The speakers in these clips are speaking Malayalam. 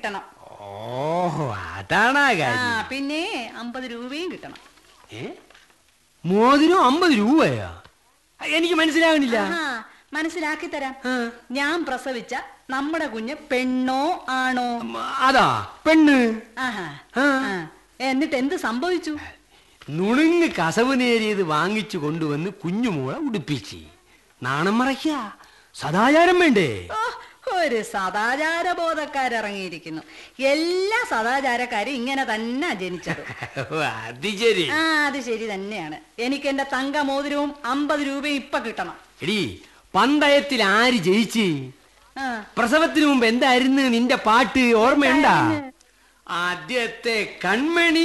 കിട്ടണം ഓ അതാണ് ആ ആ കാര്യം പിന്നെ അമ്പത് രൂപയും കിട്ടണം ഏ മോതിരം അമ്പത് രൂപയാ എനിക്ക് മനസ്സിലാകുന്നില്ല ആഹാ, മനസ്സിലാക്കി തരാം ആ. ഞാൻ പ്രസവിച്ച നമ്മുടെ കുഞ്ഞ് പെണ്ണോ ആണോ ഉം, അതാ പെണ്ണ് ആഹാ ആ. ആ. എന്നിട്ട് എന്ത് സംഭവിച്ചു നുണുങ്ങ് കസവ് നേരിയത് വാങ്ങിച്ചു കൊണ്ടുവന്ന് കുഞ്ഞുമോളെ ഉടുപ്പിച്ച് നാണം മറയ്ക്ക സദാചാരം വേണ്ടേ ഓ, ഒരു സദാചാര ബോധക്കാരിറങ്ങിയിരിക്കുന്നു എല്ലാ സദാചാരക്കാരും ഇങ്ങനെ തന്നെ ജനിച്ചത് ഓ, അത് ശരി ആ അത് ശരി തന്നെയാണ് എനിക്ക് എന്റെ തങ്ക മോതിരവും അമ്പത് രൂപയും ഇപ്പൊ കിട്ടണം എടി പന്തയത്തിൽ ആര് ജയിച്ച് ആ പ്രസവത്തിന് മുമ്പ് എന്തായിരുന്നു നിന്റെ പാട്ട് ഓർമ്മയുണ്ടാ ആദ്യത്തെ കൺമണി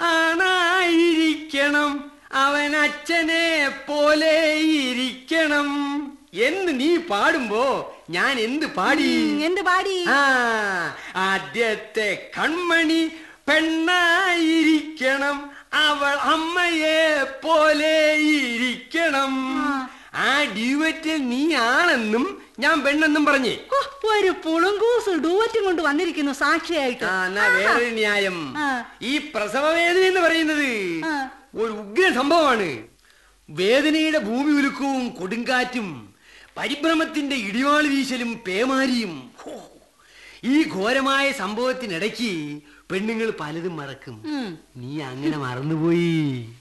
ആണായിരിക്കണം അവൻ അച്ഛനെ പോലെ ഇരിക്കണം എന്ന് നീ പാടുമ്പോ ഞാൻ എന്ത് പാടി ഉം, എന്ത് പാടി ആ ആദ്യത്തെ കൺമണി പെണ്ണായിരിക്കണം അവൾ അമ്മയെ പോലെ ഇരിക്കണം ആ ഡ്യൂവറ്റ് നീ ആണെന്നും ഞാൻ പെണ്ണെന്നും പറഞ്ഞേ ഓ, ഒരു പുളുങ്കൂസ് ഡൂവറ്റും കൊണ്ട് വന്നിരിക്കുന്നു സാക്ഷിയായിട്ട് ആ എന്നാ വേറൊരു ന്യായം ആ. ഈ പ്രസവ വേദന എന്ന് പറയുന്നത് ആ. ഒരു ഉഗ്ര സംഭവമാണ് വേദനയുടെ ഭൂമി ഉലുക്കവും കൊടുങ്കാറ്റും പരിഭ്രമത്തിന്റെ ഇടിവാൾ വീശലും പേമാരിയും ഹോ, ഈ ഘോരമായ സംഭവത്തിനിടയ്ക്ക് പെണ്ണുങ്ങൾ പലതും മറക്കും ഉം. നീ അങ്ങനെ മറന്നുപോയി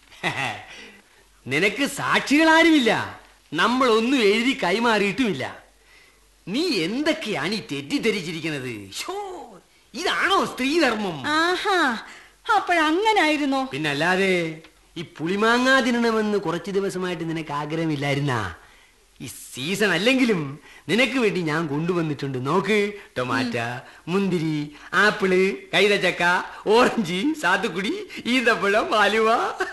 നിനക്ക് സാക്ഷികളാരുമില്ല നമ്മൾ ഒന്നും എഴുതി കൈമാറിയിട്ടുമില്ല നീ എന്തൊക്കെയാണ് ഈ തെറ്റിദ്ധരിച്ചിരിക്കുന്നത് ഷോ ഇതാണോ സ്ത്രീധർമ്മം ആഹാ അപ്പോഴങ്ങനായിരുന്നോ പിന്നല്ലാതെ ഈ പുളിമാങ്ങാ തിന്നണമെന്ന് കുറച്ച് ദിവസമായിട്ട് നിനക്ക് ആഗ്രഹമില്ലായിരുന്ന ഈ സീസൺ അല്ലെങ്കിലും നിനക്ക് വേണ്ടി ഞാൻ കൊണ്ടുവന്നിട്ടുണ്ട് നോക്ക് ടൊമാറ്റ മുന്തിരി ആപ്പിള് കൈതച്ചക്ക ഓറഞ്ച് സാത്തുക്കുടി ഈന്തപ്പഴം ആലുവ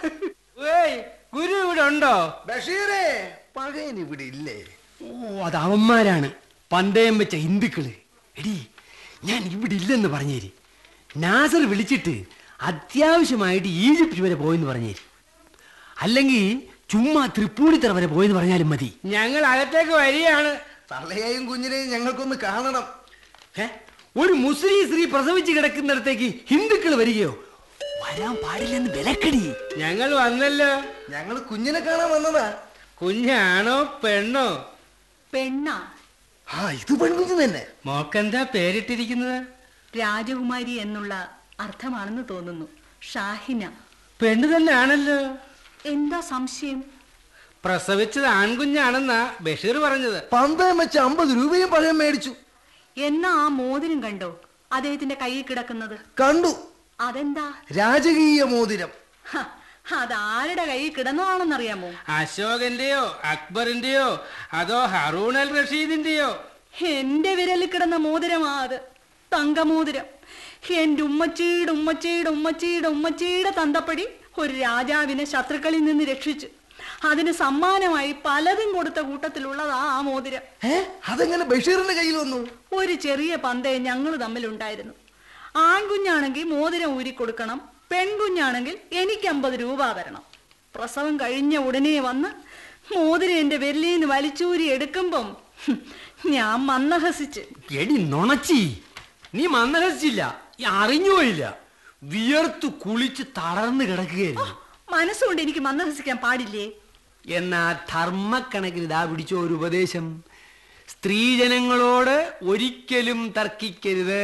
ഏയ്, ഗുരു ഇവിടെ ഉണ്ടോ ബഷീറേ പകയൻ ഇവിടെ ഇല്ലേ ഓ അത് അവന്മാരാണ് പന്തയം വെച്ച ഹിന്ദുക്കള് എടി ഞാൻ ഇവിടെ ഇല്ലെന്ന് പറഞ്ഞേര് നാസർ വിളിച്ചിട്ട് അത്യാവശ്യമായിട്ട് ഈജിപ്റ്റ് വരെ പോയെന്ന് പറഞ്ഞേര് അല്ലെങ്കിൽ ചുമ്മാ തൃപ്പൂണിത്തറ വരെ പോയെന്ന് പറഞ്ഞാലും മതി ഞങ്ങൾ അകത്തേക്ക് വരികയാണ് തള്ളയെയും കുഞ്ഞിനെയും ഞങ്ങൾക്കൊന്ന് കാണണം ഏ? ഒരു മുസ്ലിം സ്ത്രീ പ്രസവിച്ച് കിടക്കുന്നിടത്തേക്ക് ഹിന്ദുക്കൾ വരികയോ വരാൻ പാടില്ലെന്ന് വിലക്കടി ഞങ്ങൾ വന്നല്ലോ ഞങ്ങൾ കുഞ്ഞിനെ കാണാൻ വന്നതാ കുഞ്ഞാണോ പെണ്ണോ പെണ്ണാ ആ ഇത് പെൺകുഞ്ഞ് തന്നെ മോക്കെന്താ പേരിട്ടിരിക്കുന്നത് രാജകുമാരി എന്നുള്ള അർത്ഥമാണെന്ന് തോന്നുന്നു ഷാഹിന പെണ്ണ് തന്നെ ആണല്ലോ എന്താ സംശയം പ്രസവിച്ചത് ആൺകുഞ്ഞാണെന്നാ ബഷീർ പറഞ്ഞത് പന്തയം വെച്ച് അമ്പത് രൂപയും പഴയം മേടിച്ചു എന്നാ ആ മോതിരം കണ്ടോ അദ്ദേഹത്തിന്റെ കയ്യിൽ കിടക്കുന്നത് കണ്ടു അതെന്താ രാജകീയ മോതിരം ഹ, അതാരുടെ കയ്യിൽ കിടന്നതാണെന്നറിയാമോ അശോകന്റെയോ അക്ബറിന്റെയോ അതോ ഹറൂൺ അൽ റഷീദിന്റെയോ എന്റെ വിരലിൽ കിടന്ന മോതിരമാ അത് തങ്കമോതിരം എന്റെ ഉമ്മച്ചിയുടെ ഉമ്മച്ചിയുടെ ഉമ്മച്ചിയുടെ ഉമ്മച്ചിയുടെ തന്തപ്പടി ഒരു രാജാവിനെ ശത്രുക്കളിൽ നിന്ന് രക്ഷിച്ചു അതിന് സമ്മാനമായി പലതും കൊടുത്ത കൂട്ടത്തിലുള്ളതാ ആ മോതിരം ഏ അതെങ്ങനെ ബഷീറിന്റെ കയ്യിൽ വന്നു ഒരു ചെറിയ പന്തയം ഞങ്ങൾ തമ്മിലുണ്ടായിരുന്നു ആൺകുഞ്ഞാണെങ്കിൽ മോതിരം ഊരി കൊടുക്കണം പെൺകുഞ്ഞാണെങ്കിൽ എനിക്ക് അമ്പത് രൂപ തരണം പ്രസവം കഴിഞ്ഞ ഉടനെ വന്ന് മോതിരം എന്റെ വിരലിൽ നിന്ന് വലിച്ചൂരി എടുക്കുമ്പം ഹും, ഞാൻ മന്ദഹസിച്ച് എടി നുണച്ചി നീ മന്ദരസിച്ചില്ല അറിഞ്ഞുപോയില്ല വിയർത്തു കുളിച്ച് തളർന്നു കിടക്കുകയായിരുന്നു മനസ്സുകൊണ്ട് എനിക്ക് മന്ദഹസിക്കാൻ പാടില്ലേ എന്നാ ധർമ്മക്കണക്കിന് ഇതാ പിടിച്ച ഒരു ഉപദേശം സ്ത്രീജനങ്ങളോട് ഒരിക്കലും തർക്കിക്കരുത്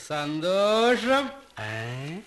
സന്തോഷം ഏ?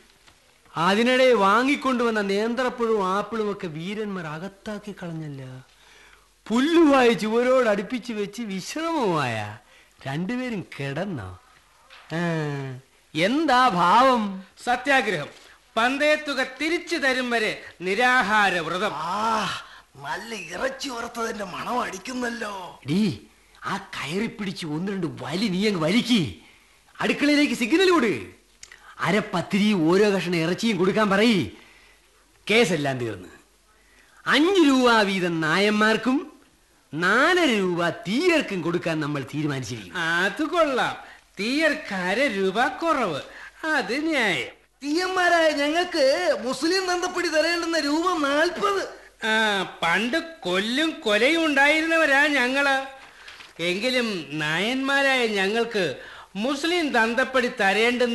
അതിനിടെ വാങ്ങിക്കൊണ്ടുവന്ന നേന്ത്രപ്പഴവും ആപ്പിളും ഒക്കെ വീരന്മാർ അകത്താക്കി കളഞ്ഞല്ല പുല്ലുമായി ചുവരോട് അടുപ്പിച്ച് വെച്ച് വിശ്രമമായ രണ്ടുപേരും കിടന്നോ ആ, എന്താ ഭാവം സത്യാഗ്രഹം പന്തയത്തുക തിരിച്ചു തരും വരെ നിരാഹാര വ്രതം ആ നല്ല ഇറച്ചി വറുത്തതിന്റെ മണം അടിക്കുന്നല്ലോ ഡീ ആ കയറി പിടിച്ച് ഒന്ന് രണ്ട് വലി നീ അങ്ങ് വലിക്ക് അടുക്കളയിലേക്ക് സിഗ്നൽ കൊടു അരപ്പത്തിരി ഓരോ കഷ്ണം ഇറച്ചിയും കൊടുക്കാൻ പറയ് കേസെല്ലാം തീർന്ന് അഞ്ച് രൂപ വീതം നായന്മാർക്കും നാലര രൂപ തീയർക്കും കൊടുക്കാൻ നമ്മൾ തീരുമാനിച്ചിരിക്കുന്നു അത് കൊള്ളാം തീയർക്ക് അര രൂപ കുറവ് അത് ന്യായം തീയന്മാരായ ഞങ്ങൾക്ക് മുസ്ലിം നന്ദപ്പടി തരേണ്ടുന്ന രൂപ നാൽപ്പത് ആ പണ്ട് കൊല്ലും കൊലയും ഉണ്ടായിരുന്നവരാ ഞങ്ങള് എങ്കിലും നായന്മാരായ ഞങ്ങൾക്ക് മുസ്ലിം തന്തപ്പടി തരേണ്ടുന്ന